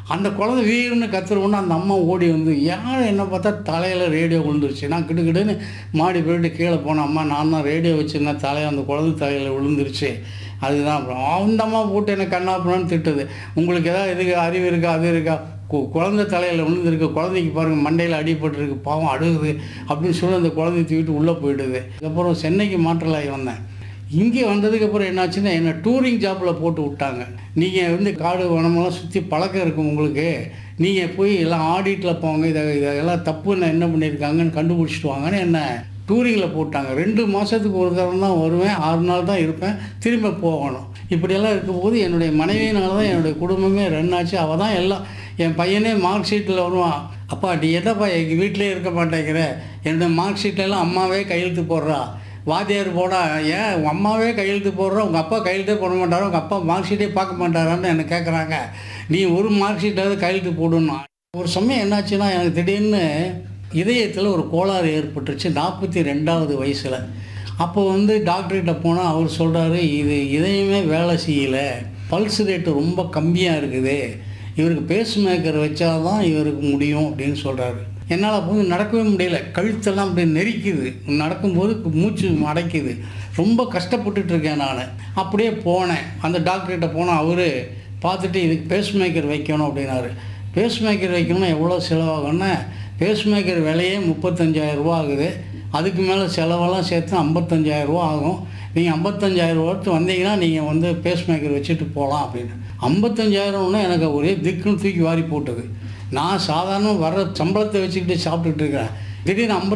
அந்த குழந்தை வீர்னு கத்துற உடனே அந்த அம்மா ஓடி வந்து யார் என்ன பார்த்தா தலையில் ரேடியோ விழுந்துருச்சு நான் கிடுக்கிடுன்னு மாடி போயிட்டு கீழே போனேன் அம்மா நான் தான் ரேடியோ வச்சுருந்தேன் தலையை அந்த குழந்தை தலையில் விழுந்துருச்சு அதுதான் அப்புறம் அந்த அம்மா போட்டு என்ன கண்ணாப்புறான்னு திட்டுது உங்களுக்கு ஏதாவது இதுக்கு அறிவு இருக்கா அது இருக்கா கு- குழந்தை தலையில் விழுந்திருக்கு குழந்தைக்கு பாருங்கள் மண்டையில் அடிபட்டிருக்கு பாவம் அழுகுது அப்படின்னு சொல்லி அந்த குழந்தைய தூக்கிட்டு உள்ளே போயிடுது அதுக்கப்புறம் சென்னைக்கு மாற்றலாகி வந்தேன் இங்கே வந்ததுக்கப்புறம் என்னாச்சுன்னா என்னை டூரிங் ஜாப்பில் போட்டு விட்டாங்க நீங்கள் வந்து காடு வனமெல்லாம் சுற்றி பழக்கம் இருக்கும் உங்களுக்கு நீங்கள் போய் எல்லாம் ஆடிட்டில் போங்க இதை இதெல்லாம் தப்புன்னு என்ன பண்ணியிருக்காங்கன்னு கண்டுபிடிச்சிட்டு வாங்கன்னு என்ன டூரிங்கில் போட்டாங்க ரெண்டு மாதத்துக்கு ஒரு தரம் தான் வருவேன் ஆறு நாள் தான் இருப்பேன் திரும்ப போகணும் இப்படியெல்லாம் இருக்கும்போது என்னுடைய மனைவியினால தான் என்னுடைய குடும்பமே ரன் ஆச்சு அவள் தான் எல்லாம் என் பையனே மார்க் ஷீட்டில் வருவான் அப்பா நீ எதப்பா எங்கள் வீட்டிலே இருக்க மாட்டேங்கிற என்னோட மார்க் ஷீட்டெல்லாம் அம்மாவே கையெழுத்து போடுறா வாத்தியார் போடா ஏன் உங்கள் அம்மாவே கையெழுத்து போடுறோம் உங்கள் அப்பா கையெழுத்தே போட மாட்டாரோ உங்கள் அப்பா மார்க் ஷீட்டே பார்க்க மாட்டாரான்னு என்ன கேட்குறாங்க நீ ஒரு மார்க் ஷீட்டாவது கையெழுத்து போடணும் ஒரு சமயம் என்னாச்சுன்னா எனக்கு திடீர்னு இதயத்தில் ஒரு கோளாறு ஏற்பட்டுருச்சு நாற்பத்தி ரெண்டாவது வயசில் அப்போ வந்து டாக்டர்கிட்ட போனால் அவர் சொல்கிறாரு இது இதயமே வேலை செய்யலை பல்ஸ் ரேட்டு ரொம்ப கம்மியாக இருக்குது இவருக்கு பேஸ் மேக்கர் வச்சாதான் இவருக்கு முடியும் அப்படின்னு சொல்கிறாரு என்னால் அப்போ வந்து நடக்கவே முடியல கழுத்தெல்லாம் அப்படி நெரிக்குது நடக்கும்போது மூச்சு அடைக்குது ரொம்ப கஷ்டப்பட்டுட்டு இருக்கேன் நான் அப்படியே போனேன் அந்த டாக்டர்கிட்ட போனால் அவர் பார்த்துட்டு இதுக்கு பேஸ் மேக்கர் வைக்கணும் அப்படின்னாரு பேஸ் மேக்கர் வைக்கணும்னா எவ்வளோ செலவாகும்னா பேஸ் மேக்கர் விலையே முப்பத்தஞ்சாயிரம் ரூபா ஆகுது அதுக்கு மேலே செலவெல்லாம் சேர்த்து ஐம்பத்தஞ்சாயிரம் ரூபா ஆகும் நீங்கள் ஐம்பத்தஞ்சாயிரம் ரூபாய்க்கு வந்தீங்கன்னா நீங்கள் வந்து பேஸ் மேக்கர் வச்சுட்டு போகலாம் அப்படின்னு ஐம்பத்தஞ்சாயிரம்னா எனக்கு ஒரே திக்குன்னு தூக்கி வாரி போட்டது நான் சாதாரண வர்ற சம்பளத்தை வச்சுக்கிட்டு சாப்பிட்டுட்டு இருக்கிறேன் திடீர்னு ஐம்பத்தி